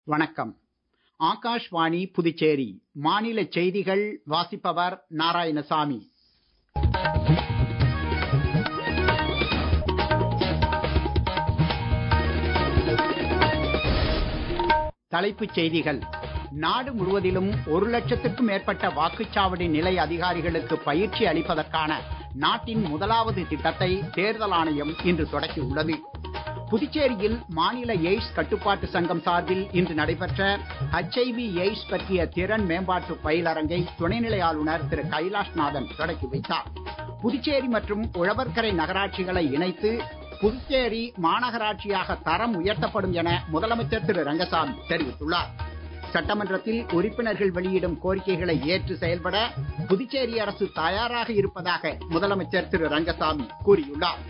வணக்கம் ஆகாஷ்வாணி புதுச்சேரி மாநில செய்திகள் வாசிப்பவர் நாராயணசாமி தலைப்புச் செய்திகள் நாடு முழுவதிலும் ஒரு லட்சத்திற்கும் மேற்பட்ட வாக்குச்சாவடி நிலை அதிகாரிகளுக்கு பயிற்சி அளிப்பதற்கான நாட்டின் முதலாவது திட்டத்தை தேர்தல் ஆணையம் இன்று தொடக்கியுள்ளது புதுச்சேரியில் மாநில எய்ட்ஸ் கட்டுப்பாட்டு சங்கம் சார்பில் இன்று நடைபெற்ற ஹெச்ஐவி எய்ட்ஸ் பற்றிய திறன் மேம்பாட்டு பயிலரங்கை துணைநிலை ஆளுநர் திரு கைலாஷ்நாதன் தொடக்கி வைத்தார் புதுச்சேரி மற்றும் உழவர்கரை நகராட்சிகளை இணைத்து புதுச்சேரி மாநகராட்சியாக தரம் உயர்த்தப்படும் என முதலமைச்சர் திரு ரங்கசாமி தெரிவித்துள்ளார் சட்டமன்றத்தில் உறுப்பினர்கள் வெளியிடும் கோரிக்கைகளை ஏற்று செயல்பட புதுச்சேரி அரசு தயாராக இருப்பதாக முதலமைச்சர் திரு ரங்கசாமி கூறியுள்ளார்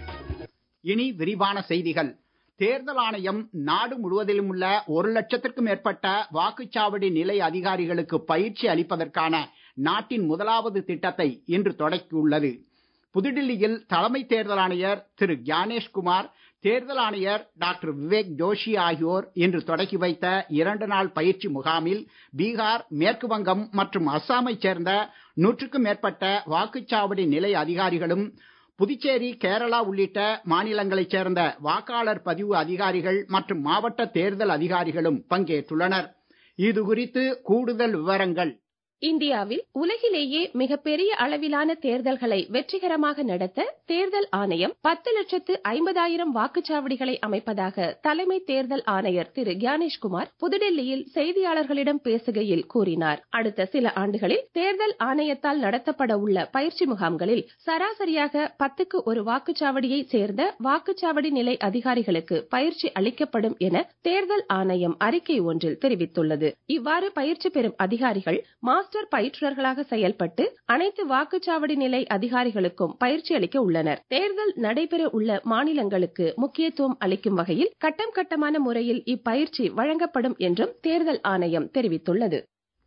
இனி விரிவான செய்திகள் தேர்தல் ஆணையம் நாடு முழுவதிலும் உள்ள ஒரு லட்சத்திற்கும் மேற்பட்ட வாக்குச்சாவடி நிலை அதிகாரிகளுக்கு பயிற்சி அளிப்பதற்கான நாட்டின் முதலாவது திட்டத்தை இன்று தொடக்கியுள்ளது புதுடில்லியில் தலைமை தேர்தல் ஆணையர் திரு ஞானேஷ்குமார் தேர்தல் ஆணையர் டாக்டர் விவேக் ஜோஷி ஆகியோர் இன்று தொடக்கி வைத்த இரண்டு நாள் பயிற்சி முகாமில் பீகார் மேற்கு வங்கம் மற்றும் அஸ்ஸாமைச் சேர்ந்த நூற்றுக்கும் மேற்பட்ட வாக்குச்சாவடி நிலை அதிகாரிகளும் புதுச்சேரி கேரளா உள்ளிட்ட மாநிலங்களைச் சேர்ந்த வாக்காளர் பதிவு அதிகாரிகள் மற்றும் மாவட்ட தேர்தல் அதிகாரிகளும் பங்கேற்றுள்ளனர் இது குறித்து கூடுதல் விவரங்கள் இந்தியாவில் உலகிலேயே மிகப்பெரிய அளவிலான தேர்தல்களை வெற்றிகரமாக நடத்த தேர்தல் ஆணையம் பத்து லட்சத்து ஐம்பதாயிரம் வாக்குச்சாவடிகளை அமைப்பதாக தலைமை தேர்தல் ஆணையர் திரு ஞானேஷ்குமார் புதுடெல்லியில் செய்தியாளர்களிடம் பேசுகையில் கூறினார் அடுத்த சில ஆண்டுகளில் தேர்தல் ஆணையத்தால் நடத்தப்பட உள்ள பயிற்சி முகாம்களில் சராசரியாக பத்துக்கு ஒரு வாக்குச்சாவடியை சேர்ந்த வாக்குச்சாவடி நிலை அதிகாரிகளுக்கு பயிற்சி அளிக்கப்படும் என தேர்தல் ஆணையம் அறிக்கை ஒன்றில் தெரிவித்துள்ளது இவ்வாறு பயிற்சி பெறும் அதிகாரிகள் மாஸ்டர் பயிற்றுநர்களாக செயல்பட்டு அனைத்து வாக்குச்சாவடி நிலை அதிகாரிகளுக்கும் பயிற்சி அளிக்க உள்ளனர் தேர்தல் நடைபெற உள்ள மாநிலங்களுக்கு முக்கியத்துவம் அளிக்கும் வகையில் கட்டம் கட்டமான முறையில் இப்பயிற்சி வழங்கப்படும் என்றும் தேர்தல் ஆணையம் தெரிவித்துள்ளது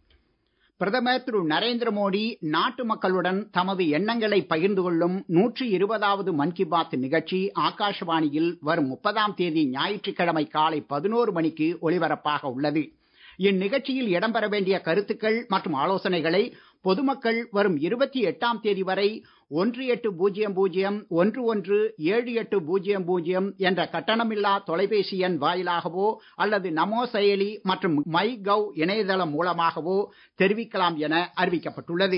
பிரதமர் திரு நரேந்திர மோடி நாட்டு மக்களுடன் தமது எண்ணங்களை பகிர்ந்து கொள்ளும் நூற்றி இருபதாவது மன் கி பாத் நிகழ்ச்சி ஆகாஷவாணியில் வரும் முப்பதாம் தேதி ஞாயிற்றுக்கிழமை காலை பதினோரு மணிக்கு ஒலிபரப்பாக உள்ளது இந்நிகழ்ச்சியில் இடம்பெற வேண்டிய கருத்துக்கள் மற்றும் ஆலோசனைகளை பொதுமக்கள் வரும் இருபத்தி எட்டாம் தேதி வரை ஒன்று எட்டு பூஜ்ஜியம் பூஜ்ஜியம் ஒன்று ஒன்று ஏழு எட்டு பூஜ்ஜியம் பூஜ்ஜியம் என்ற கட்டணமில்லா தொலைபேசி எண் வாயிலாகவோ அல்லது நமோ செயலி மற்றும் மை கவ் இணையதளம் மூலமாகவோ தெரிவிக்கலாம் என அறிவிக்கப்பட்டுள்ளது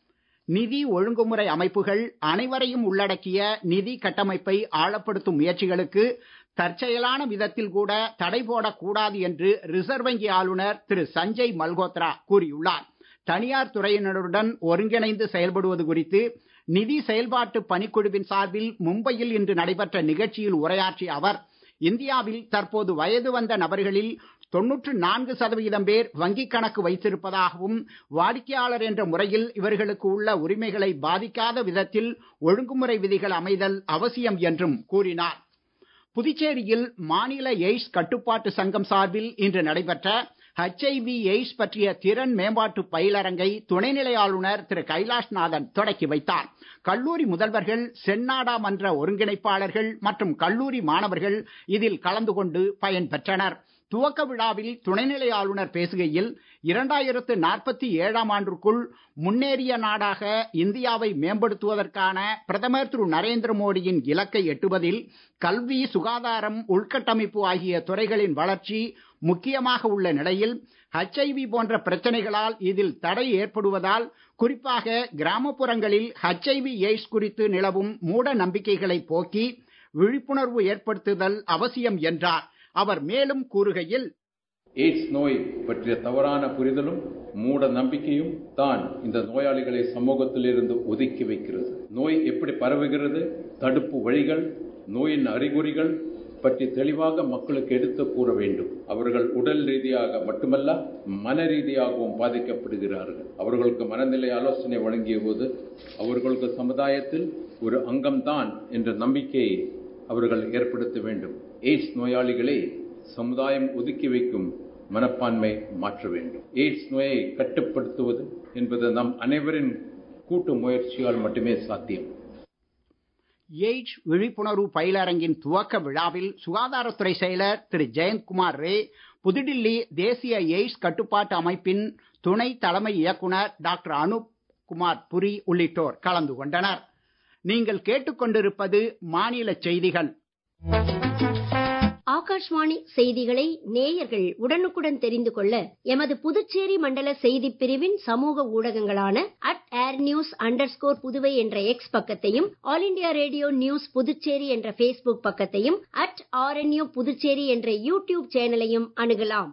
நிதி ஒழுங்குமுறை அமைப்புகள் அனைவரையும் உள்ளடக்கிய நிதி கட்டமைப்பை ஆழப்படுத்தும் முயற்சிகளுக்கு தற்செயலான விதத்தில் கூட தடை போடக்கூடாது என்று ரிசர்வ் வங்கி ஆளுநர் திரு சஞ்சய் மல்கோத்ரா கூறியுள்ளார் தனியார் துறையினருடன் ஒருங்கிணைந்து செயல்படுவது குறித்து நிதி செயல்பாட்டு பணிக்குழுவின் சார்பில் மும்பையில் இன்று நடைபெற்ற நிகழ்ச்சியில் உரையாற்றிய அவர் இந்தியாவில் தற்போது வயது வந்த நபர்களில் தொன்னூற்று நான்கு சதவீதம் பேர் வங்கிக் கணக்கு வைத்திருப்பதாகவும் வாடிக்கையாளர் என்ற முறையில் இவர்களுக்கு உள்ள உரிமைகளை பாதிக்காத விதத்தில் ஒழுங்குமுறை விதிகள் அமைதல் அவசியம் என்றும் கூறினார் புதுச்சேரியில் மாநில எய்ட்ஸ் கட்டுப்பாட்டு சங்கம் சார்பில் இன்று நடைபெற்ற ஹெச்ஐவி எய்ட்ஸ் பற்றிய திறன் மேம்பாட்டு பயிலரங்கை துணைநிலை ஆளுநர் திரு கைலாஷ்நாதன் தொடக்கி வைத்தார் கல்லூரி முதல்வர்கள் சென்னாடா மன்ற ஒருங்கிணைப்பாளர்கள் மற்றும் கல்லூரி மாணவர்கள் இதில் கலந்து கொண்டு பயன் பெற்றனர் துவக்க விழாவில் துணைநிலை ஆளுநர் பேசுகையில் இரண்டாயிரத்து நாற்பத்தி ஏழாம் ஆண்டிற்குள் முன்னேறிய நாடாக இந்தியாவை மேம்படுத்துவதற்கான பிரதமர் திரு நரேந்திர மோடியின் இலக்கை எட்டுவதில் கல்வி சுகாதாரம் உள்கட்டமைப்பு ஆகிய துறைகளின் வளர்ச்சி முக்கியமாக உள்ள நிலையில் ஹெச்ஐவி போன்ற பிரச்சனைகளால் இதில் தடை ஏற்படுவதால் குறிப்பாக கிராமப்புறங்களில் ஹெச்ஐவி எய்ட்ஸ் குறித்து நிலவும் மூட நம்பிக்கைகளை போக்கி விழிப்புணர்வு ஏற்படுத்துதல் அவசியம் என்றார் அவர் மேலும் கூறுகையில் எய்ட்ஸ் நோய் பற்றிய தவறான புரிதலும் மூட நம்பிக்கையும் தான் இந்த நோயாளிகளை சமூகத்திலிருந்து ஒதுக்கி வைக்கிறது நோய் எப்படி பரவுகிறது தடுப்பு வழிகள் நோயின் அறிகுறிகள் பற்றி தெளிவாக மக்களுக்கு எடுத்து கூற வேண்டும் அவர்கள் உடல் ரீதியாக மட்டுமல்ல மன ரீதியாகவும் பாதிக்கப்படுகிறார்கள் அவர்களுக்கு மனநிலை ஆலோசனை வழங்கிய போது அவர்களுக்கு சமுதாயத்தில் ஒரு அங்கம்தான் என்ற நம்பிக்கையை அவர்கள் ஏற்படுத்த வேண்டும் எய்ட்ஸ் நோயாளிகளை சமுதாயம் ஒதுக்கி வைக்கும் மனப்பான்மை மாற்ற வேண்டும் எய்ட்ஸ் நோயை கட்டுப்படுத்துவது என்பது நம் அனைவரின் கூட்டு முயற்சியால் மட்டுமே சாத்தியம் எய்ட்ஸ் விழிப்புணர்வு பயிலரங்கின் துவக்க விழாவில் சுகாதாரத்துறை செயலர் திரு ஜெயந்த்குமார் ரே புதுடில்லி தேசிய எய்ட்ஸ் கட்டுப்பாட்டு அமைப்பின் துணை தலைமை இயக்குனர் டாக்டர் அனுப் குமார் புரி உள்ளிட்டோர் கலந்து கொண்டனர் நீங்கள் கேட்டுக்கொண்டிருப்பது மாநில செய்திகள் ஆகாஷ்வாணி செய்திகளை நேயர்கள் உடனுக்குடன் தெரிந்து கொள்ள எமது புதுச்சேரி மண்டல செய்திப் பிரிவின் சமூக ஊடகங்களான at air news underscore Puduvai என்ற எக்ஸ் பக்கத்தையும் all India radio news Puducherry என்ற பேஸ்புக் பக்கத்தையும் அட் ஆர்என்யூ புதுச்சேரி என்ற யூடியூப் சேனலையும் அணுகலாம்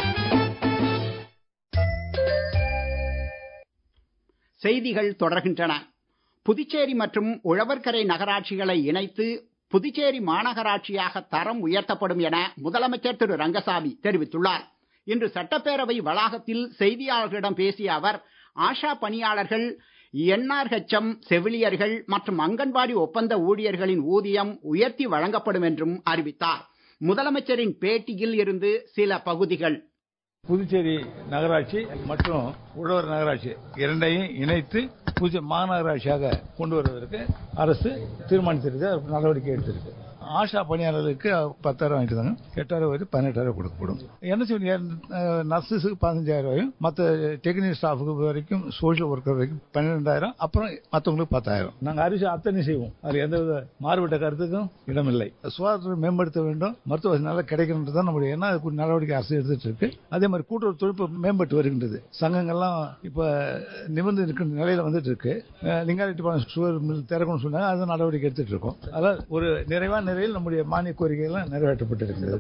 செய்திகள் தொடர்கின்றன புதுச்சேரி மற்றும் உழவர்கரை நகராட்சிகளை இணைத்து புதுச்சேரி மாநகராட்சியாக தரம் உயர்த்தப்படும் என முதலமைச்சர் திரு ரங்கசாமி தெரிவித்துள்ளார் இன்று சட்டப்பேரவை வளாகத்தில் செய்தியாளர்களிடம் பேசிய அவர் ஆஷா பணியாளர்கள் என்ஆர்ஹெச்எம் செவிலியர்கள் மற்றும் அங்கன்வாடி ஒப்பந்த ஊழியர்களின் ஊதியம் உயர்த்தி வழங்கப்படும் என்றும் அறிவித்தார் முதலமைச்சரின் பேட்டியில் இருந்து சில பகுதிகள் புதுச்சேரி நகராட்சி மற்றும் உழவர் நகராட்சி இரண்டையும் இணைத்து புதுச்சேரி மாநகராட்சியாக கொண்டு வருவதற்கு அரசு தீர்மானித்திருக்கு நடவடிக்கை எடுத்திருக்கு ஆஷா பணியாளர்களுக்கு பத்தாயிரம் வாங்கிட்டு தாங்க எட்டாயிரம் வரை பதினெட்டாயிரம் கொடுக்கப்படும் என்ன செய்ய நர்சஸுக்கு பதினஞ்சாயிரம் ரூபாயும் மற்ற டெக்னிக்கல் ஸ்டாஃபுக்கு வரைக்கும் சோஷியல் ஒர்க்கர் வரைக்கும் பன்னிரெண்டாயிரம் அப்புறம் மற்றவங்களுக்கு பத்தாயிரம் நாங்கள் அறிவிச்சு அத்தனை செய்வோம் அதில் எந்தவித மாறுபட்ட கருத்துக்கும் இடமில்லை சுகாதாரத்தை மேம்படுத்த வேண்டும் மருத்துவ வசதி நல்லா கிடைக்கணுன்றது தான் நம்முடைய என்ன அதுக்கு நடவடிக்கை அரசு எடுத்துட்டு இருக்கு அதே மாதிரி கூட்டுறவு தொழில்நுட்பம் மேம்பட்டு வருகின்றது சங்கங்கள்லாம் இப்ப நிமிர்ந்து இருக்கிற நிலையில வந்துட்டு இருக்கு லிங்காரெட்டி சுகர் மில் திறக்கணும்னு சொன்னாங்க அது நடவடிக்கை எடுத்துட்டு இருக்கோம் அதாவது ஒரு நிறைவான நிலையில் நம்முடைய மானிய கோரிக்கைகள் நிறைவேற்றப்பட்டிருக்கிறது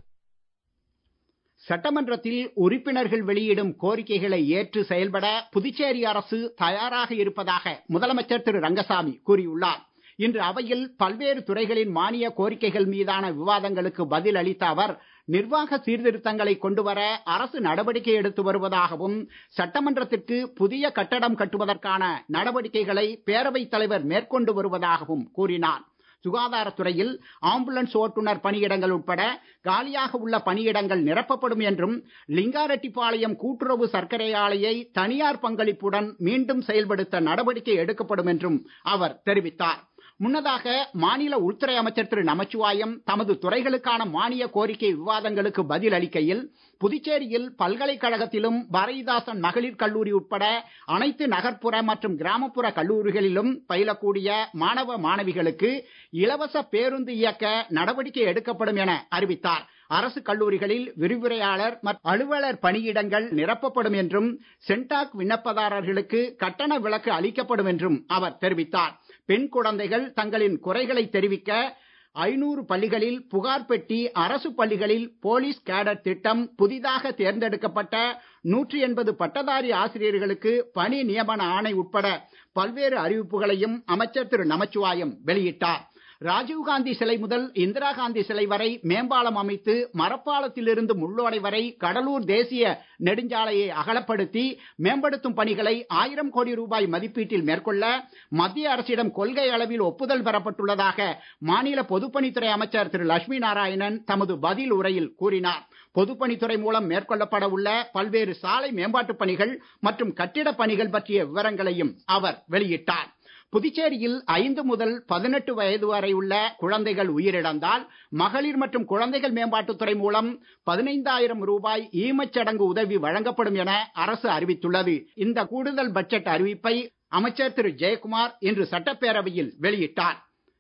சட்டமன்றத்தில் உறுப்பினர்கள் வெளியிடும் கோரிக்கைகளை ஏற்று செயல்பட புதுச்சேரி அரசு தயாராக இருப்பதாக முதலமைச்சர் திரு ரங்கசாமி கூறியுள்ளார் இன்று அவையில் பல்வேறு துறைகளின் மானிய கோரிக்கைகள் மீதான விவாதங்களுக்கு பதில் அளித்த அவர் நிர்வாக சீர்திருத்தங்களை கொண்டுவர அரசு நடவடிக்கை எடுத்து வருவதாகவும் சட்டமன்றத்திற்கு புதிய கட்டடம் கட்டுவதற்கான நடவடிக்கைகளை பேரவைத் தலைவர் மேற்கொண்டு வருவதாகவும் கூறினார் சுகாதாரத்துறையில் ஆம்புலன்ஸ் ஓட்டுநர் பணியிடங்கள் உட்பட காலியாக உள்ள பணியிடங்கள் நிரப்பப்படும் என்றும் லிங்காரெட்டிப்பாளையம் கூட்டுறவு சர்க்கரை ஆலையை தனியார் பங்களிப்புடன் மீண்டும் செயல்படுத்த நடவடிக்கை எடுக்கப்படும் என்றும் அவர் தெரிவித்தார் முன்னதாக மாநில உள்துறை அமைச்சர் திரு நமச்சிவாயம் தமது துறைகளுக்கான மானிய கோரிக்கை விவாதங்களுக்கு பதில் அளிக்கையில் புதுச்சேரியில் பல்கலைக்கழகத்திலும் பாரதிதாசன் மகளிர் கல்லூரி உட்பட அனைத்து நகர்ப்புற மற்றும் கிராமப்புற கல்லூரிகளிலும் பயிலக்கூடிய மாணவ மாணவிகளுக்கு இலவச பேருந்து இயக்க நடவடிக்கை எடுக்கப்படும் என அறிவித்தார் அரசு கல்லூரிகளில் விரிவுரையாளர் மற்றும் அலுவலர் பணியிடங்கள் நிரப்பப்படும் என்றும் சென்டாக் விண்ணப்பதாரர்களுக்கு கட்டண விலக்கு அளிக்கப்படும் என்றும் அவர் தெரிவித்தார் பெண் குழந்தைகள் தங்களின் குறைகளை தெரிவிக்க ஐநூறு பள்ளிகளில் புகார் பெட்டி அரசு பள்ளிகளில் போலீஸ் கேடட் திட்டம் புதிதாக தேர்ந்தெடுக்கப்பட்ட நூற்றி எண்பது பட்டதாரி ஆசிரியர்களுக்கு பணி நியமன ஆணை உட்பட பல்வேறு அறிவிப்புகளையும் அமைச்சர் திரு நமச்சிவாயம் வெளியிட்டார் ராஜீவ்காந்தி சிலை முதல் இந்திரா காந்தி சிலை வரை மேம்பாலம் அமைத்து மரப்பாலத்திலிருந்து முள்ளோடை வரை கடலூர் தேசிய நெடுஞ்சாலையை அகலப்படுத்தி மேம்படுத்தும் பணிகளை ஆயிரம் கோடி ரூபாய் மதிப்பீட்டில் மேற்கொள்ள மத்திய அரசிடம் கொள்கை அளவில் ஒப்புதல் பெறப்பட்டுள்ளதாக மாநில பொதுப்பணித்துறை அமைச்சர் திரு லட்சுமி நாராயணன் தமது பதில் உரையில் கூறினார் பொதுப்பணித்துறை மூலம் மேற்கொள்ளப்பட உள்ள பல்வேறு சாலை மேம்பாட்டுப் பணிகள் மற்றும் கட்டிடப் பணிகள் பற்றிய விவரங்களையும் அவர் வெளியிட்டார் புதுச்சேரியில் ஐந்து முதல் பதினெட்டு வயது வரை உள்ள குழந்தைகள் உயிரிழந்தால் மகளிர் மற்றும் குழந்தைகள் மேம்பாட்டுத்துறை மூலம் பதினைந்தாயிரம் ரூபாய் ஈமச்சடங்கு உதவி வழங்கப்படும் என அரசு அறிவித்துள்ளது இந்த கூடுதல் பட்ஜெட் அறிவிப்பை அமைச்சர் திரு ஜெயக்குமார் இன்று சட்டப்பேரவையில் வெளியிட்டார்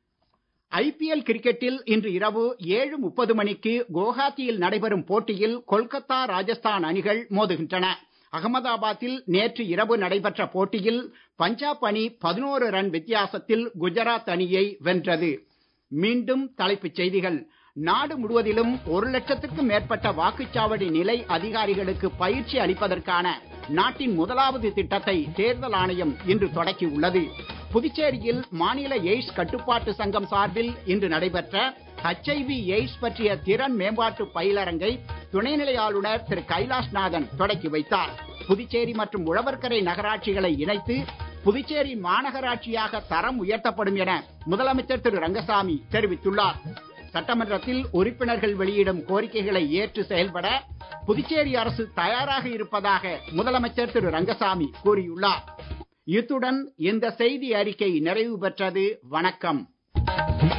ஐபிஎல் கிரிக்கெட்டில் இன்று இரவு ஏழு முப்பது மணிக்கு குவஹாத்தியில் நடைபெறும் போட்டியில் கொல்கத்தா ராஜஸ்தான் அணிகள் மோதுகின்றன அகமதாபாத்தில் நேற்று இரவு நடைபெற்ற போட்டியில் பஞ்சாப் அணி பதினோரு ரன் வித்தியாசத்தில் குஜராத் அணியை வென்றது மீண்டும் தலைப்புச் செய்திகள் நாடு முழுவதிலும் ஒரு லட்சத்துக்கும் மேற்பட்ட வாக்குச்சாவடி நிலை அதிகாரிகளுக்கு பயிற்சி அளிப்பதற்கான நாட்டின் முதலாவது திட்டத்தை தேர்தல் ஆணையம் இன்று தொடக்கியுள்ளது புதுச்சேரியில் மாநில எய்ட்ஸ் கட்டுப்பாட்டு சங்கம் சார்பில் இன்று நடைபெற்ற ஹெச்ஐவி எய்ட்ஸ் பற்றிய திறன் மேம்பாட்டு பயிலரங்கை துணைநிலை ஆளுநர் திரு கைலாஷ்நாதன் தொடக்கி வைத்தார் புதுச்சேரி மற்றும் உழவர்கரை நகராட்சிகளை இணைத்து புதுச்சேரி மாநகராட்சியாக தரம் உயர்த்தப்படும் என முதலமைச்சர் திரு ரங்கசாமி தெரிவித்துள்ளார் சட்டமன்றத்தில் உறுப்பினர்கள் வெளியிடும் கோரிக்கைகளை ஏற்று செயல்பட புதுச்சேரி அரசு தயாராக இருப்பதாக முதலமைச்சர் திரு ரங்கசாமி கூறியுள்ளார் இத்துடன் இந்த செய்தி அறிக்கை நிறைவு பெற்றது வணக்கம்